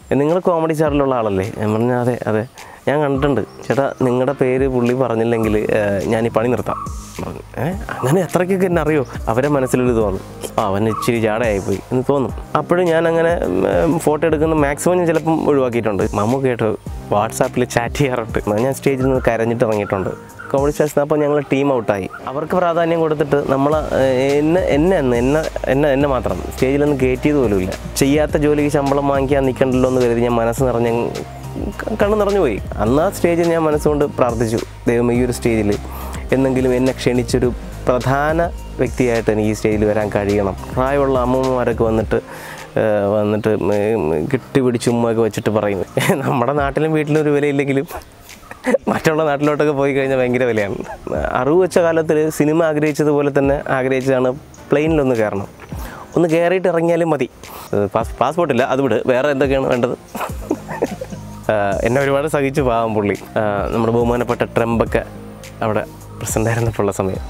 നിങ്ങൾ കോമഡി ചാനലിലുള്ള ആളല്ലേ ഞാൻ പറഞ്ഞു അതെ അതെ ഞാൻ കണ്ടിട്ടുണ്ട് ചേട്ടാ നിങ്ങളുടെ പേര് പുള്ളി പറഞ്ഞില്ലെങ്കിൽ ഏഹ്, ഞാൻ ഈ പണി നിർത്താം പറഞ്ഞു ഏഹ് അങ്ങനെ എത്രയ്ക്കൊക്കെ എന്നെ അറിയോ അവരെ മനസ്സിലൊരു തോന്നും ആ അവൻ ഇച്ചിരി ജാടയായിപ്പോയി എന്ന് തോന്നും അപ്പോഴും ഞാൻ അങ്ങനെ ഫോട്ടോ എടുക്കുന്ന മാക്സിമം ഞാൻ ചിലപ്പം ഒഴിവാക്കിയിട്ടുണ്ട് മമ്മു കേട്ടോ വാട്സാപ്പിൽ ചാറ്റ് ചെയ്യാറുണ്ട് ഞാൻ സ്റ്റേജിൽ നിന്ന് കരഞ്ഞിട്ട് ഇറങ്ങിയിട്ടുണ്ട് കോമഡി സ്റ്റാർസ് അപ്പോൾ ഞങ്ങൾ ടീം ഔട്ടായി അവർക്ക് പ്രാധാന്യം കൊടുത്തിട്ട് നമ്മൾ എന്നെ എന്നെ എന്ന് എന്നെ എന്നെ എന്നെ മാത്രം സ്റ്റേജിലൊന്നും കയറ്റിയത് പോലുമില്ല ചെയ്യാത്ത ജോലിക്ക് ശമ്പളം വാങ്ങിക്കാൻ നിൽക്കണ്ടല്ലോ എന്ന് കരുതി ഞാൻ മനസ്സ് നിറഞ്ഞ കണ്ണ് നിറഞ്ഞു പോയി അന്ന് ആ സ്റ്റേജിൽ ഞാൻ മനസ്സുകൊണ്ട് പ്രാർത്ഥിച്ചു ദൈവം ഈ ഒരു സ്റ്റേജിൽ എന്നെങ്കിലും എന്നെ ക്ഷണിച്ചൊരു പ്രധാന വ്യക്തിയായിട്ട് എനിക്ക് ഈ സ്റ്റേജിൽ വരാൻ കഴിയണം പ്രായമുള്ള അമ്മൂമ്മമാരൊക്കെ വന്നിട്ട് ഏഹ്, വന്നിട്ട് കിട്ടിപിടിച്ച് ഉമ്മയൊക്കെ വെച്ചിട്ട് പറയും നമ്മുടെ നാട്ടിലും വീട്ടിലും ഒരു വിലയില്ലെങ്കിലും മറ്റുള്ള നാട്ടിലോട്ടൊക്കെ പോയി കഴിഞ്ഞാൽ ഭയങ്കര വിലയാണ് അറിവ് വെച്ച കാലത്തിൽ സിനിമ ആഗ്രഹിച്ചതുപോലെ തന്നെ ആഗ്രഹിച്ചതാണ് പ്ലെയിനിലൊന്ന് കയറണം ഒന്ന് കയറിയിട്ട് ഇറങ്ങിയാലും മതി പാസ് പാസ്പോർട്ടില്ല അത് വിട് വേറെ എന്തൊക്കെയാണ് വേണ്ടത് ആഹ് എന്നെ ഒരുപാട് സഹിച്ചു പാവം പുള്ളി ആഹ് നമ്മുടെ ബഹുമാനപ്പെട്ട ട്രംപൊക്കെ അവിടെ പ്രസൻ്റ് ആയിരുന്നപ്പോഴുള്ള സമയം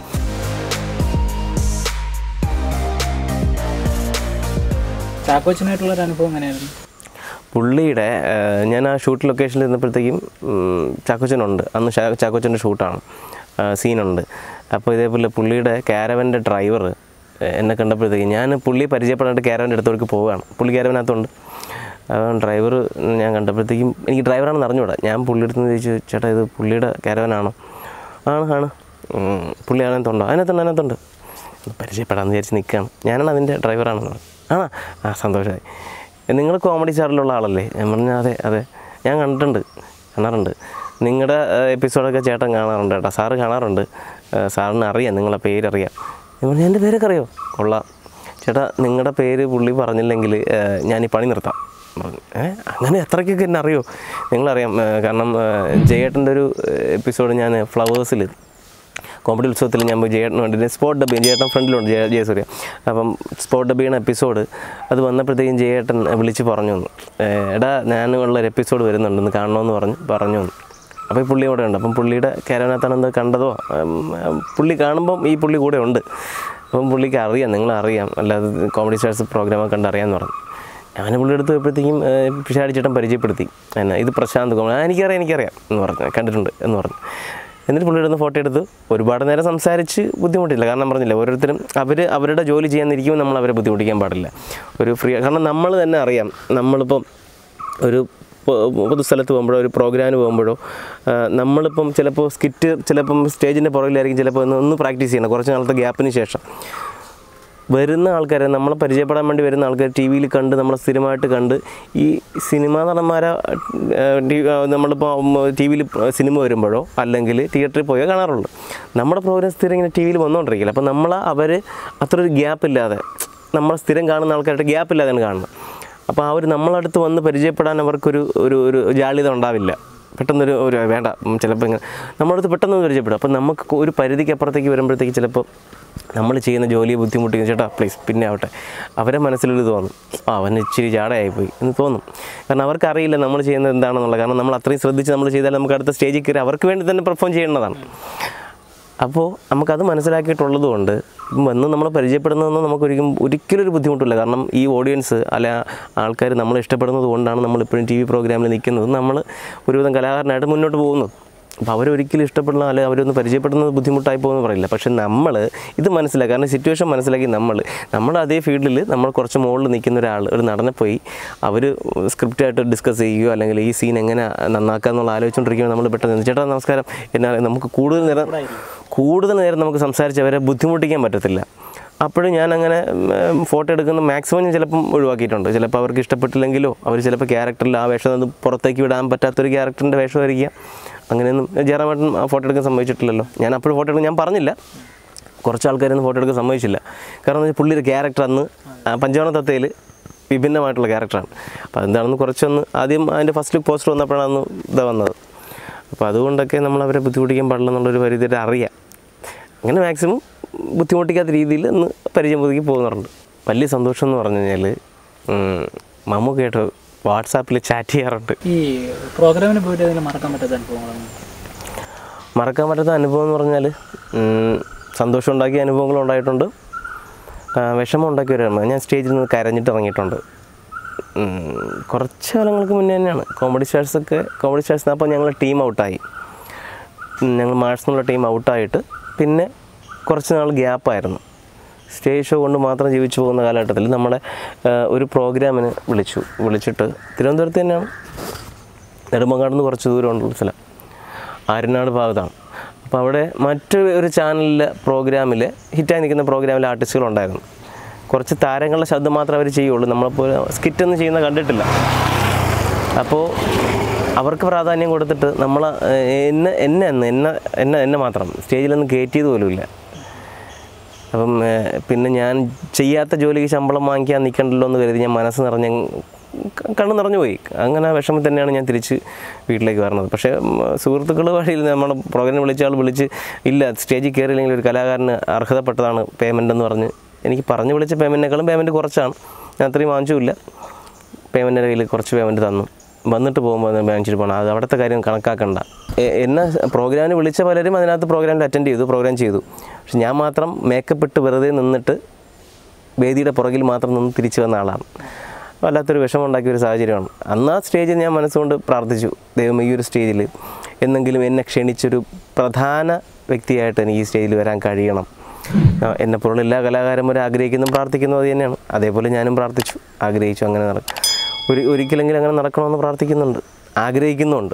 ചാക്കോച്ചനായിട്ടുള്ള ഒരു അനുഭവം എങ്ങനെയായിരുന്നു പുള്ളിയുടെ ആഹ് ഞാൻ ആ ഷൂട്ട് ലൊക്കേഷനിൽ ഇരുന്നപ്പോഴത്തേക്കും ഉം, ചാക്കോച്ചനുണ്ട് അന്ന് ഷാ- ചാക്കോച്ചൻ്റെ ഷൂട്ടാണ് സീനുണ്ട് അപ്പോൾ ഇതേപോലെ പുള്ളിയുടെ ക്യാരവൻ്റെ ഡ്രൈവർ എന്നെ കണ്ടപ്പോഴത്തേക്കും ഞാൻ പുള്ളി പരിചയപ്പെടാണ്ട് ക്യാരവൻ്റെ അടുത്തോട്ട് പോവുകയാണ് പുള്ളി ക്യാരവനകത്തുണ്ട് ഡ്രൈവർ ഞാൻ കണ്ടപ്പോഴത്തേക്കും എനിക്ക് ഡ്രൈവറാണെന്ന് അറിഞ്ഞൂടാ ഞാൻ പുള്ളിയുടെ അടുത്ത് ചോദിച്ചു ചേട്ടാ ഇത് പുള്ളിയുടെ ക്യാരവനാണോ ആണ് ആണ് ഉം, പുള്ളി അതിനകത്തുണ്ടോ അതിനകത്തുണ്ട് അതിനകത്തുണ്ട് പരിചയപ്പെടാമെന്ന് വിചാരിച്ച് നിൽക്കുകയാണ് ഞാനാണ് അതിൻ്റെ ഡ്രൈവറാണെന്ന് പറഞ്ഞു ആണോ ആ സന്തോഷമായി നിങ്ങൾ കോമഡി ചാനലിലുള്ള ആളല്ലേ ഞാൻ പറഞ്ഞു അതെ അതെ ഞാൻ കണ്ടിട്ടുണ്ട് കാണാറുണ്ട് നിങ്ങളുടെ എപ്പിസോഡൊക്കെ ചേട്ടൻ കാണാറുണ്ട് കേട്ടോ സാറ് കാണാറുണ്ട് ഏ, സാറിന് അറിയാം നിങ്ങളെ പേരറിയാം ഞാൻ പറഞ്ഞു എൻ്റെ പേരൊക്കെ അറിയോ കൊള്ളാം ചേട്ടാ നിങ്ങളുടെ പേര് പുള്ളി പറഞ്ഞില്ലെങ്കിൽ ഏ, ഞാൻ ഈ പണി നിർത്താം പറഞ്ഞു ഏ അങ്ങനെ എത്രയ്ക്കൊക്കെ എന്നെ അറിയോ നിങ്ങളറിയാം ഏ, കാരണം ഏ, ജയേട്ടൻ്റെ ഒരു എപ്പിസോഡ് ഞാൻ ഫ്ലവേഴ്സിൽ കോമഡി ഉത്സവത്തിൽ ഞാൻ പോയി ജയേട്ടന് വേണ്ടിയിട്ട് സ്പോട്ട് ഡബിങ് ജയേട്ടൻ ഫ്രണ്ടിലുണ്ട് ജയ ജയസൂര്യ അപ്പം സ്പോട്ട് ഡബിയുടെ എപ്പിസോഡ് അത് വന്നപ്പോഴത്തേക്കും ജയേട്ടൻ വിളിച്ച് പറഞ്ഞു വന്നു എടാ ഞാനുള്ള ഒരു എപ്പിസോഡ് വരുന്നുണ്ടെന്ന് കാണണമെന്ന് പറഞ്ഞു പറഞ്ഞു വന്നു അപ്പോൾ ഈ പുള്ളി അവിടെ ഉണ്ട് അപ്പം പുള്ളിയുടെ കാരവനകത്താണ് എന്താ കണ്ടതോ ഉം, ഉം, പുള്ളി കാണുമ്പം ഈ പുള്ളി കൂടെ ഉണ്ട് അപ്പം പുള്ളിക്ക് അറിയാം നിങ്ങളറിയാം അല്ലാതെ കോമഡി സ്റ്റാർസ് പ്രോഗ്രാമൊക്കെ കണ്ട് അറിയാമെന്ന് പറഞ്ഞു ഞാൻ പുള്ളി എടുത്ത് പോയപ്പോഴത്തേക്കും പിഷാടിച്ചേട്ടൻ പരിചയപ്പെടുത്തി എന്നെ ഇത് പ്രശാന്ത് കുമാർ ആ എനിക്കറിയാം എനിക്കറിയാം എന്ന് പറഞ്ഞു കണ്ടിട്ടുണ്ട് എന്ന് പറഞ്ഞു എന്നിട്ട് പുള്ളിയുടെ നിന്ന് ഫോട്ടോ എടുത്ത് ഒരുപാട് നേരം സംസാരിച്ച് ബുദ്ധിമുട്ടില്ല കാരണം പറഞ്ഞില്ല ഓരോരുത്തരും അവർ അവരുടെ ജോലി ചെയ്യാനിരിക്കുമ്പോൾ നമ്മൾ അവരെ ബുദ്ധിമുട്ടിക്കാൻ പാടില്ല ഒരു ഫ്രീ കാരണം നമ്മൾ തന്നെ അറിയാം നമ്മളിപ്പം ഒരു പൊ- പൊതുസ്ഥലത്ത് പോകുമ്പോഴോ ഒരു പ്രോഗ്രാമിന് പോകുമ്പോഴോ ആ, നമ്മളിപ്പം ചിലപ്പോൾ സ്കിറ്റ് ചിലപ്പം സ്റ്റേജിൻ്റെ പുറകിലായിരിക്കും ചിലപ്പോൾ ഒന്ന് ഒന്ന് പ്രാക്ടീസ് ചെയ്യണം കുറച്ച് നാളത്തെ ഗ്യാപ്പിന് ശേഷം വരുന്ന ആൾക്കാരെ നമ്മളെ പരിചയപ്പെടാൻ വേണ്ടി വരുന്ന ആൾക്കാർ ടി വിയിൽ കണ്ട് നമ്മളെ സ്ഥിരമായിട്ട് കണ്ട് ഈ സിനിമാ നടന്മാരെ നമ്മളിപ്പോൾ ടി വിയിൽ സിനിമ വരുമ്പോഴോ അല്ലെങ്കിൽ തിയേറ്ററിൽ പോയോ കാണാറുള്ളൂ നമ്മുടെ പ്രോഗ്രാം സ്ഥിരം ഇങ്ങനെ ടി വിയിൽ വന്നുകൊണ്ടിരിക്കില്ല അപ്പോൾ നമ്മൾ അവർ അത്ര ഒരു ഗ്യാപ്പ് ഇല്ലാതെ നമ്മളെ സ്ഥിരം കാണുന്ന ആൾക്കാരുടെ ഗ്യാപ്പ് ഇല്ലാതെയാണ് കാണുന്നത് അപ്പോൾ ആ ഒരു നമ്മളടുത്ത് വന്ന് പരിചയപ്പെടാൻ അവർക്കൊരു ഒരു ഒരു ജാള്യത ഉണ്ടാവില്ല പെട്ടെന്നൊരു ഒരു വേണ്ട ഉം, ചിലപ്പോൾ ഇങ്ങനെ നമ്മളടുത്ത് പെട്ടെന്ന് പരിചയപ്പെടും അപ്പോൾ നമുക്ക് ഒരു പരിധിക്ക് അപ്പുറത്തേക്ക് വരുമ്പോഴത്തേക്ക് ചിലപ്പോൾ നമ്മൾ ചെയ്യുന്ന ജോലിയെ ബുദ്ധിമുട്ടിക്കും ചേട്ടാ പ്ലീസ് പിന്നെ ആവട്ടെ അവരെ മനസ്സിലൊരു തോന്നും ആ അവൻ ഇച്ചിരി ജാടയായിപ്പോയി എന്ന് തോന്നും കാരണം അവർക്കറിയില്ല നമ്മൾ ചെയ്യുന്നത് എന്താണെന്നുള്ളത് കാരണം നമ്മൾ അത്രയും ശ്രദ്ധിച്ച് നമ്മൾ ചെയ്താൽ നമുക്ക് അടുത്ത സ്റ്റേജിൽ കയറി അവർക്ക് വേണ്ടി തന്നെ പെർഫോം ചെയ്യേണ്ടതാണ് അപ്പോൾ നമുക്കത് മനസ്സിലാക്കിയിട്ടുള്ളത് കൊണ്ട് ഇപ്പം വന്ന് നമ്മൾ പരിചയപ്പെടുന്നതൊന്നും നമുക്ക് ഒരിക്കലും ഒരിക്കലും ഒരു ബുദ്ധിമുട്ടില്ല കാരണം ഈ ഓഡിയൻസ് അല്ല ആൾക്കാർ നമ്മൾ ഇഷ്ടപ്പെടുന്നത് കൊണ്ടാണ് നമ്മളിപ്പോഴും ടി വി പ്രോഗ്രാമിൽ നിൽക്കുന്നത് നമ്മൾ ഒരുവിധം കലാകാരനായിട്ട് മുന്നോട്ട് പോകുന്നത് അപ്പോൾ അവരൊരിക്കലും ഇഷ്ടപ്പെടുന്ന അല്ലെങ്കിൽ അവരൊന്ന് പരിചയപ്പെടുന്നത് ബുദ്ധിമുട്ടായി പോകുമെന്ന് പറയില്ല പക്ഷേ നമ്മൾ ഇത് മനസ്സിലാക്കുക കാരണം സിറ്റുവേഷൻ മനസ്സിലാക്കി നമ്മൾ നമ്മുടെ അതേ ഫീൽഡിൽ നമ്മൾ കുറച്ച് മുകളിൽ നിൽക്കുന്ന ഒരാൾ ഒരു നടനെ പോയി അവർ സ്ക്രിപ്റ്റായിട്ട് ഡിസ്കസ് ചെയ്യുകയോ അല്ലെങ്കിൽ ഈ സീൻ എങ്ങനെ നന്നാക്കുക എന്നുള്ള ആലോചിച്ചുകൊണ്ടിരിക്കുമ്പോൾ നമ്മൾ പെട്ടെന്ന് ചേട്ടാ നമസ്കാരം എന്നാ നമുക്ക് കൂടുതൽ നേരം കൂടുതൽ നേരം നമുക്ക് സംസാരിച്ച് അവരെ ബുദ്ധിമുട്ടിക്കാൻ പറ്റത്തില്ല അപ്പോഴും ഞാൻ അങ്ങനെ ഫോട്ടോ എടുക്കുന്ന മാക്സിമം ഞാൻ ചിലപ്പം ഒഴിവാക്കിയിട്ടുണ്ട് ചിലപ്പോൾ അവർക്ക് ഇഷ്ടപ്പെട്ടില്ലെങ്കിലോ അവർ ചിലപ്പോൾ ക്യാരക്ടറിൽ ആ വേഷം അത് പുറത്തേക്ക് വിടാൻ പറ്റാത്തൊരു ക്യാരക്ടറിൻ്റെ വേഷമായിരിക്കാം അങ്ങനെയൊന്നും ജയറാമേട്ടൻ ഫോട്ടോ എടുക്കാൻ സമ്മതിച്ചിട്ടില്ലല്ലോ ഞാൻ അപ്പോഴും ഫോട്ടോ എടുക്കാൻ ഞാൻ പറഞ്ഞില്ല കുറച്ച് ആൾക്കാരൊന്നും ഫോട്ടോ എടുക്കാൻ സമ്മതിച്ചില്ല കാരണം എന്ന് വെച്ചാൽ പുള്ളിയുടെ ക്യാരക്ടർ അന്ന് ആ, പഞ്ചവണ തത്തയിൽ വിഭിന്നമായിട്ടുള്ള ക്യാരക്ടറാണ് അപ്പോൾ അതെന്താണെന്ന് കുറച്ചൊന്ന് ആദ്യം അതിൻ്റെ ഫസ്റ്റ് ലുക്ക് പോസ്റ്റർ വന്നപ്പോഴാണ് അന്ന് ഇതാ വന്നത് അപ്പോൾ അതുകൊണ്ടൊക്കെ നമ്മൾ അവരെ ബുദ്ധിമുട്ടിക്കാൻ പാടില്ല എന്നുള്ളൊരു പരിധി വരെ അറിയാം അങ്ങനെ മാക്സിമം ബുദ്ധിമുട്ടിക്കാത്ത രീതിയിൽ ഒന്ന് പരിചയം പുതുക്കി പോകുന്നുണ്ട് വലിയ സന്തോഷം എന്ന് പറഞ്ഞു കഴിഞ്ഞാൽ മമ്മൂക്കയായിട്ട് വാട്സാപ്പിൽ ചാറ്റ് ചെയ്യാറുണ്ട് ഈ പ്രോഗ്രാമിന് പോയിട്ട് അതിൽ മറക്കാൻ പറ്റാത്ത അനുഭവങ്ങളാണ് മറക്കാൻ പറ്റാത്ത അനുഭവം എന്ന് പറഞ്ഞാൽ സന്തോഷം ഉണ്ടാക്കിയ അനുഭവങ്ങളും ഉണ്ടായിട്ടുണ്ട് ആ, വിഷമം ഉണ്ടാക്കിയ ഒരു അനുഭവം ഞാൻ സ്റ്റേജിൽ നിന്ന് കരഞ്ഞിട്ട് ഇറങ്ങിയിട്ടുണ്ട് ഉം, കുറച്ച് കാലങ്ങൾക്ക് മുന്നേ തന്നെയാണ് കോമഡി സ്റ്റാർസൊക്കെ കോമഡി സ്റ്റാർസ് അപ്പോൾ ഞങ്ങൾ ടീം ഔട്ടായി ഉം, ഞങ്ങൾ മാർച്ച് എന്നുള്ള ടീം ഔട്ടായിട്ട് പിന്നെ കുറച്ച് നാൾ ഗ്യാപ്പായിരുന്നു സ്റ്റേജ് ഷോ കൊണ്ട് മാത്രം ജീവിച്ചു പോകുന്ന കാലഘട്ടത്തിൽ നമ്മളെ ആ, ഒരു പ്രോഗ്രാമിന് വിളിച്ചു വിളിച്ചിട്ട് തിരുവനന്തപുരത്ത് തന്നെയാണ് നെടുമങ്ങാട് നിന്ന് കുറച്ച് ദൂരമുള്ള സ്ഥലം ആര്യനാട് ഭാഗത്താണ് അപ്പോൾ അവിടെ മറ്റു ഒരു ചാനലിലെ പ്രോഗ്രാമിൽ ഹിറ്റായി നിൽക്കുന്ന പ്രോഗ്രാമിൽ ആർട്ടിസ്റ്റുകളുണ്ടായിരുന്നു കുറച്ച് താരങ്ങളുടെ ശബ്ദം മാത്രമേ അവർ ചെയ്യുള്ളൂ നമ്മളിപ്പോൾ സ്കിറ്റൊന്നും ചെയ്യുന്ന കണ്ടിട്ടില്ല അപ്പോൾ അവർക്ക് പ്രാധാന്യം കൊടുത്തിട്ട് നമ്മൾ എന്നെ എന്നെ എന്ന് എന്നെ എന്നെ എന്നെ മാത്രം സ്റ്റേജിലൊന്നും കയറ്റിയത് പോലുമില്ല അപ്പം ഏഹ്, പിന്നെ ഞാൻ ചെയ്യാത്ത ജോലിക്ക് ശമ്പളം വാങ്ങിക്കാൻ നിൽക്കണ്ടല്ലോ എന്ന് കരുതി ഞാൻ മനസ്സ് നിറഞ്ഞ കണ്ണ് നിറഞ്ഞു പോയി അങ്ങനെ ആ വിഷമം തന്നെയാണ് ഞാൻ തിരിച്ച് വീട്ടിലേക്ക് വരുന്നത് പക്ഷേ സുഹൃത്തുക്കൾ വഴിയിൽ നമ്മുടെ പ്രോഗ്രാം വിളിച്ച ആൾ വിളിച്ച് ഇല്ല സ്റ്റേജിൽ കയറിയില്ലെങ്കിൽ ഒരു കലാകാരന് അർഹതപ്പെട്ടതാണ് പേയ്മെൻ്റ് എന്ന് പറഞ്ഞ് എനിക്ക് പറഞ്ഞു വിളിച്ച പേയ്മെൻറ്റിനേക്കാളും പേയ്മെൻറ്റ് കുറച്ചാണ് ഞാൻ അത്രയും വാങ്ങിച്ചുമില്ല പേയ്മെൻറ്റിൻ്റെ കയ്യിൽ കുറച്ച് പേയ്മെൻറ്റ് തന്നു വന്നിട്ട് പോകുമ്പോൾ അത് വാങ്ങിച്ചിട്ട് പോകണം അത് അവിടുത്തെ കാര്യം കണക്കാക്കണ്ട എ- എന്നെ പ്രോഗ്രാമിന് വിളിച്ച പലരും അതിനകത്ത് പ്രോഗ്രാമിൽ അറ്റൻഡ് ചെയ്തു പ്രോഗ്രാം ചെയ്തു പക്ഷെ ഞാൻ മാത്രം മേക്കപ്പ് ഇട്ട് വെറുതെ നിന്നിട്ട് വേദിയുടെ പുറകിൽ മാത്രം നിന്ന് തിരിച്ചു വന്ന ആളാണ് വല്ലാത്തൊരു വിഷമം ഉണ്ടാക്കിയ ഒരു സാഹചര്യമാണ് അന്ന് ആ സ്റ്റേജിൽ ഞാൻ മനസ്സുകൊണ്ട് പ്രാർത്ഥിച്ചു ദൈവം ഈ ഒരു സ്റ്റേജിൽ എന്നെങ്കിലും എന്നെ ക്ഷണിച്ചൊരു പ്രധാന വ്യക്തിയായിട്ട് എനിക്ക് ഈ സ്റ്റേജിൽ വരാൻ കഴിയണം ആ, എന്നെപ്പോലുള്ള എല്ലാ കലാകാരന്മാരും ആഗ്രഹിക്കുന്നതും പ്രാർത്ഥിക്കുന്നതും അത് തന്നെയാണ് അതേപോലെ ഞാനും പ്രാർത്ഥിച്ചു ആഗ്രഹിച്ചു അങ്ങനെ നടക്കും ഒരു ഒരിക്കലെങ്കിലും അങ്ങനെ നടക്കണമെന്ന് പ്രാർത്ഥിക്കുന്നുണ്ട് ആഗ്രഹിക്കുന്നുമുണ്ട്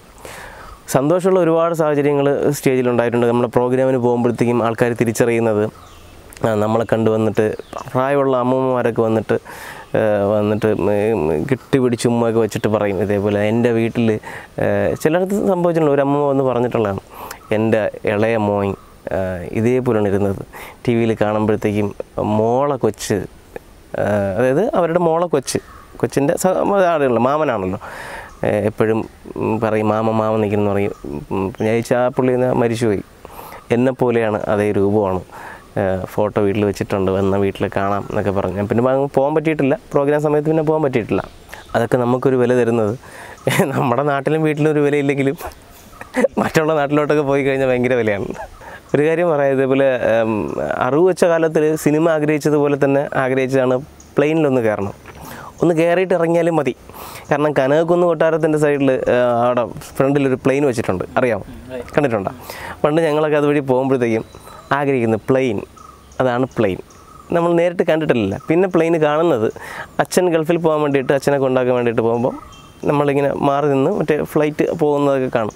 സന്തോഷമുള്ള ഒരുപാട് സാഹചര്യങ്ങൾ സ്റ്റേജിലുണ്ടായിട്ടുണ്ട് നമ്മുടെ പ്രോഗ്രാമിന് പോകുമ്പോഴത്തേക്കും ആൾക്കാർ തിരിച്ചറിയുന്നത് ആ, നമ്മളെ കണ്ടു വന്നിട്ട് പ്രായമുള്ള അമ്മൂമ്മമാരൊക്കെ വന്നിട്ട് ആ, വന്നിട്ട് ഉം, കെട്ടിപ്പിടിച്ച് ഉമ്മയൊക്കെ വെച്ചിട്ട് പറയും ഇതേപോലെ എൻ്റെ വീട്ടിൽ ചിലയിടത്ത് സംഭവിച്ചിട്ടുണ്ട് ഒരു അമ്മ വന്ന് പറഞ്ഞിട്ടുള്ളതാണ് എൻ്റെ ഇളയ മോൻ ആ, ഇതേപോലെയാണ് ഇരുന്നത് ടി വിയിൽ കാണുമ്പോഴത്തേക്കും മോളെ കൊച്ച് ആ, അതായത് അവരുടെ മോളെ കൊച്ച് കൊച്ചിൻ്റെ സ ആളുകളല്ലോ മാമനാണല്ലോ ഏഹ് എപ്പോഴും ഉം, പറയും മാമ മാമ നിൽക്കുന്നു പറയും ഉം, ഞാൻ ചോദിച്ചാൽ ആ പുള്ളി ഇന്ന് മരിച്ചുപോയി എന്നെപ്പോലെയാണ് അതേ രൂപമാണ് ഏഹ് ഫോട്ടോ വീട്ടിൽ വെച്ചിട്ടുണ്ട് വന്ന വീട്ടിൽ കാണാം എന്നൊക്കെ പറഞ്ഞു ഞാൻ പിന്നെ അങ്ങ് പോകാൻ പറ്റിയിട്ടില്ല പ്രോഗ്രാം സമയത്ത് പിന്നെ പോകാൻ പറ്റിയിട്ടില്ല അതൊക്കെ നമുക്കൊരു വില തരുന്നത് നമ്മുടെ നാട്ടിലും വീട്ടിലും ഒരു വിലയില്ലെങ്കിലും മറ്റുള്ള നാട്ടിലോട്ടൊക്കെ പോയി കഴിഞ്ഞാൽ ഭയങ്കര വിലയാണ് ഒരു കാര്യം പറയാം ഇതേപോലെ ഉം, അറിവ് വെച്ച കാലത്തിൽ സിനിമ ആഗ്രഹിച്ചതുപോലെ തന്നെ ആഗ്രഹിച്ചതാണ് പ്ലെയിനിലൊന്ന് കയറണം ഒന്ന് കയറിയിട്ട് ഇറങ്ങിയാലും മതി കാരണം കനകക്കുന്ന് കൊട്ടാരത്തിൻ്റെ സൈഡിൽ അവിടെ ഫ്രണ്ടിൽ ഒരു പ്ലെയിൻ വെച്ചിട്ടുണ്ട് അറിയാമോ കണ്ടിട്ടുണ്ടോ പണ്ട് ഞങ്ങളൊക്കെ അതുവഴി പോകുമ്പോഴത്തേക്കും ആഗ്രഹിക്കുന്നത് പ്ലെയിൻ അതാണ് പ്ലെയിൻ നമ്മൾ നേരിട്ട് കണ്ടിട്ടില്ല പിന്നെ പ്ലെയിൻ കാണുന്നത് അച്ഛൻ ഗൾഫിൽ പോകാൻ വേണ്ടിയിട്ട് അച്ഛനെ കൊണ്ടാക്കാൻ വേണ്ടിയിട്ട് പോകുമ്പോൾ നമ്മളിങ്ങനെ മാറി നിന്ന് മറ്റേ ഫ്ലൈറ്റ് പോകുന്നതൊക്കെ കാണും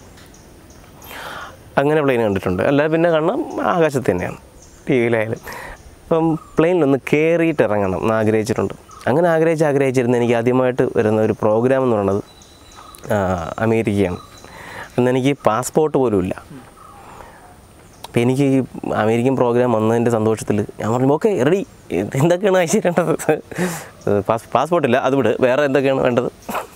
അങ്ങനെ പ്ലെയിൻ കണ്ടിട്ടുണ്ട് അല്ലാതെ പിന്നെ കാണാം ആകാശത്ത് തന്നെയാണ് ടി വിയിലായാലും അപ്പം പ്ലെയിനിലൊന്ന് കയറിയിട്ട് ഇറങ്ങണം എന്ന് ആഗ്രഹിച്ചിട്ടുണ്ട് അങ്ങനെ ആഗ്രഹിച്ച് ആഗ്രഹിച്ചിരുന്ന എനിക്ക് ആദ്യമായിട്ട് വരുന്ന ഒരു പ്രോഗ്രാം എന്ന് പറയുന്നത് ആ, അമേരിക്കയാണ് അന്ന് എനിക്ക് പാസ്പോർട്ട് പോലും ഇല്ല അപ്പം എനിക്ക് ഈ അമേരിക്കൻ പ്രോഗ്രാം വന്നതിൻ്റെ സന്തോഷത്തിൽ ഞാൻ പറഞ്ഞു ഓക്കെ റെഡി എന്തൊക്കെയാണ് അയച്ചിരേണ്ടത് പാസ് പാസ്പോർട്ടില്ല അത് വിട് വേറെ എന്തൊക്കെയാണ് വേണ്ടത്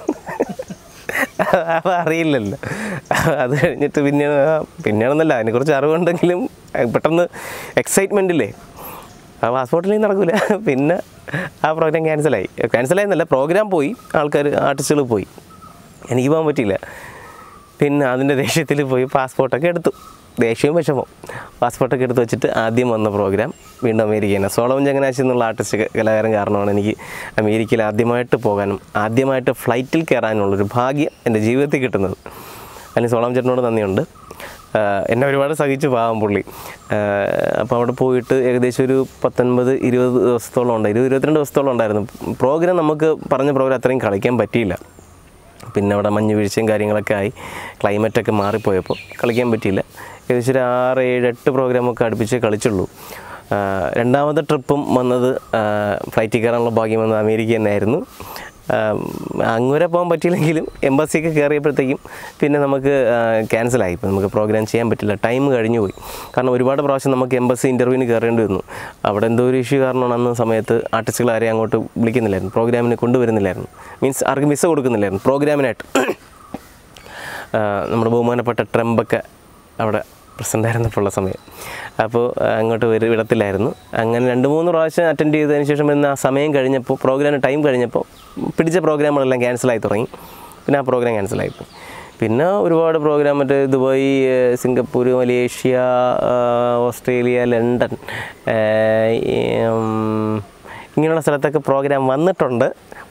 അപ്പോൾ അറിയില്ലല്ലോ അത് കഴിഞ്ഞിട്ട് പിന്നെ പിന്നെയാണെന്നല്ല അതിനെക്കുറിച്ച് അറിവുണ്ടെങ്കിലും പെട്ടെന്ന് എക്സൈറ്റ്മെൻറ്റില്ലേ ആ പാസ്പോർട്ടിലേക്ക് നടക്കില്ല പിന്നെ ആ പ്രോഗ്രാം ക്യാൻസലായി ക്യാൻസലായെന്നല്ല പ്രോഗ്രാം പോയി ആൾക്കാർ ആർട്ടിസ്റ്റുകൾ പോയി എനിക്ക് പോകാൻ പറ്റിയില്ല പിന്നെ അതിൻ്റെ ദേഷ്യത്തിൽ പോയി പാസ്പോർട്ടൊക്കെ എടുത്തു ദേഷ്യവും വിഷമം പാസ്പോർട്ടൊക്കെ എടുത്ത് വെച്ചിട്ട് ആദ്യം വന്ന പ്രോഗ്രാം വീണ്ടും അമേരിക്കയാണ് സോളവൻ ചങ്ങനാശി എന്നുള്ള ആർട്ടിസ്റ്റ് കലാകാരൻ കാരണമാണ് എനിക്ക് അമേരിക്കയിൽ ആദ്യമായിട്ട് പോകാനും ആദ്യമായിട്ട് ഫ്ലൈറ്റിൽ കയറാനുള്ളൊരു ഭാഗ്യം എൻ്റെ ജീവിതത്തിൽ കിട്ടുന്നത് അതിന് സോളാം ചേട്ടനോട് നന്ദിയുണ്ട് ആഹ് എന്നെ ഒരുപാട് സഹിച്ചു പാവം പുള്ളി അപ്പോൾ അവിടെ പോയിട്ട് ഏകദേശം ഒരു പത്തൊൻപത് ഇരുപത് ദിവസത്തോളം ഉണ്ട് ഇരുപത് ഇരുപത്തിരണ്ട് ദിവസത്തോളം ഉണ്ടായിരുന്നു പ്രോഗ്രാം നമുക്ക് പറഞ്ഞ പ്രോഗ്രാം അത്രയും കളിക്കാൻ പറ്റിയില്ല പിന്നെ അവിടെ മഞ്ഞ് വീഴ്ചയും കാര്യങ്ങളൊക്കെ ആയി ക്ലൈമറ്റൊക്കെ മാറിപ്പോയപ്പോൾ കളിക്കാൻ പറ്റിയില്ല ഏകദേശം ഒരു ആറ് ഏഴ് എട്ട് പ്രോഗ്രാമൊക്കെ അടുപ്പിച്ച് കളിച്ചുള്ളൂ ആ, രണ്ടാമത്തെ ട്രിപ്പും വന്നത് ഫ്ലൈറ്റിൽ കയറാനുള്ള ഭാഗ്യം വന്നത് അമേരിക്ക തന്നെയായിരുന്നു ആ, അങ്ങുവരെ പോകാൻ പറ്റിയില്ലെങ്കിലും എംബസിക്ക് കയറിയപ്പോഴത്തേക്കും പിന്നെ നമുക്ക് ക്യാൻസലായി ഇപ്പം നമുക്ക് പ്രോഗ്രാം ചെയ്യാൻ പറ്റില്ല ടൈം കഴിഞ്ഞു പോയി കാരണം ഒരുപാട് പ്രാവശ്യം നമുക്ക് എംബസി ഇൻ്റർവ്യൂവിന് കയറേണ്ടി വന്നു അവിടെ എന്തോ ഒരു ഇഷ്യൂ കാരണമാണ് അന്ന് സമയത്ത് ആർട്ടിസ്റ്റുകൾ ആരെയും അങ്ങോട്ട് വിളിക്കുന്നില്ലായിരുന്നു പ്രോഗ്രാമിന് കൊണ്ടുവരുന്നില്ലായിരുന്നു മീൻസ് ആർക്കും വിസ കൊടുക്കുന്നില്ലായിരുന്നു പ്രോഗ്രാമിനായിട്ട് ആ, നമ്മുടെ ബഹുമാനപ്പെട്ട ട്രംപൊക്കെ അവിടെ പ്രസൻ്റ് ആയിരുന്നപ്പോൾ ഉള്ള സമയം അപ്പോൾ ആ, അങ്ങോട്ട് വരു വിടത്തില്ലായിരുന്നു അങ്ങനെ രണ്ട് മൂന്ന് പ്രാവശ്യം അറ്റൻഡ് ചെയ്തതിന് ശേഷം പിന്നെ ആ സമയം കഴിഞ്ഞപ്പോൾ പ്രോഗ്രാമിന് ടൈം കഴിഞ്ഞപ്പോൾ പിടിച്ച പ്രോഗ്രാമുകളെല്ലാം ക്യാൻസലായി തുടങ്ങി പിന്നെ ആ പ്രോഗ്രാം ക്യാൻസലായി പോയി പിന്നെ ഒരുപാട് പ്രോഗ്രാം മറ്റേ ദുബായ് ഏഹ് സിംഗപ്പൂർ മലേഷ്യ ആഹ് ഓസ്ട്രേലിയ ലണ്ടൻ ഏഹ് ഈ, ഉം, ഇങ്ങനെയുള്ള സ്ഥലത്തൊക്കെ പ്രോഗ്രാം വന്നിട്ടുണ്ട്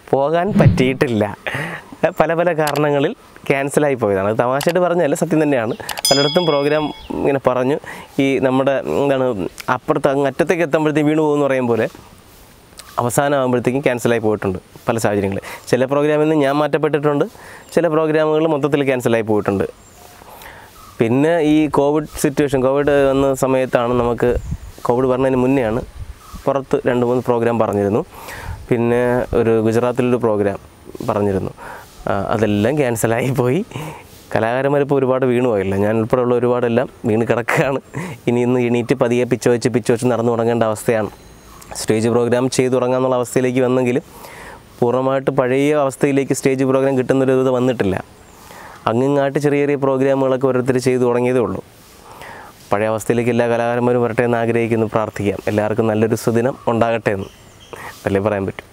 പോകാൻ പറ്റിയിട്ടില്ല പല പല കാരണങ്ങളിൽ ക്യാൻസലായി പോയതാണ് അത് തമാശയായിട്ട് പറഞ്ഞല്ല സത്യം തന്നെയാണ് പലയിടത്തും പ്രോഗ്രാം ഇങ്ങനെ പറഞ്ഞു ഈ നമ്മുടെ എന്താണ് അപ്പുറത്ത് അങ്ങ് അറ്റത്തേക്ക് എത്തുമ്പോഴത്തേക്ക് വീണു പോകുമെന്ന് പറയും പോലെ അവസാനം ആകുമ്പോഴത്തേക്കും ക്യാൻസലായി പോയിട്ടുണ്ട് പല സാഹചര്യങ്ങളിൽ ചില പ്രോഗ്രാമിൽ നിന്ന് ഞാൻ മാറ്റപ്പെട്ടിട്ടുണ്ട് ചില പ്രോഗ്രാമുകൾ മൊത്തത്തിൽ ക്യാൻസലായി പോയിട്ടുണ്ട് പിന്നെ ഈ കോവിഡ് സിറ്റുവേഷൻ കോവിഡ് വന്ന സമയത്താണ് നമുക്ക് കോവിഡ് പറഞ്ഞതിന് മുന്നെയാണ് പുറത്ത് രണ്ട് മൂന്ന് പ്രോഗ്രാം പറഞ്ഞിരുന്നു പിന്നെ ഒരു ഗുജറാത്തിലൊരു പ്രോഗ്രാം പറഞ്ഞിരുന്നു ആ, അതെല്ലാം ക്യാൻസലായി പോയി കലാകാരന്മാരിപ്പോൾ ഒരുപാട് വീണു പോയില്ല ഞാൻ ഉൾപ്പെടെയുള്ള ഒരുപാടെല്ലാം വീണ് കിടക്കുകയാണ് ഇനി ഇന്ന് എണീറ്റ് പതിയെ പിച്ച വെച്ച് പിച്ച വെച്ച് നടന്നു തുടങ്ങേണ്ട അവസ്ഥയാണ് സ്റ്റേജ് പ്രോഗ്രാം ചെയ്തു തുടങ്ങാമെന്നുള്ള അവസ്ഥയിലേക്ക് വന്നെങ്കിലും പൂർണ്ണമായിട്ട് പഴയ അവസ്ഥയിലേക്ക് സ്റ്റേജ് പ്രോഗ്രാം കിട്ടുന്നൊരു ഇത് വന്നിട്ടില്ല അങ്ങങ്ങാട്ട് ചെറിയ ചെറിയ പ്രോഗ്രാമുകളൊക്കെ ഓരോരുത്തർ ചെയ്തു തുടങ്ങിയതേ ഉള്ളൂ പഴയ അവസ്ഥയിലേക്ക് എല്ലാ കലാകാരന്മാരും വരട്ടെ എന്ന് ആഗ്രഹിക്കുന്നു പ്രാർത്ഥിക്കാം എല്ലാവർക്കും നല്ലൊരു സുദിനം ഉണ്ടാകട്ടെ എന്ന് അല്ലേ പറയാൻ പറ്റും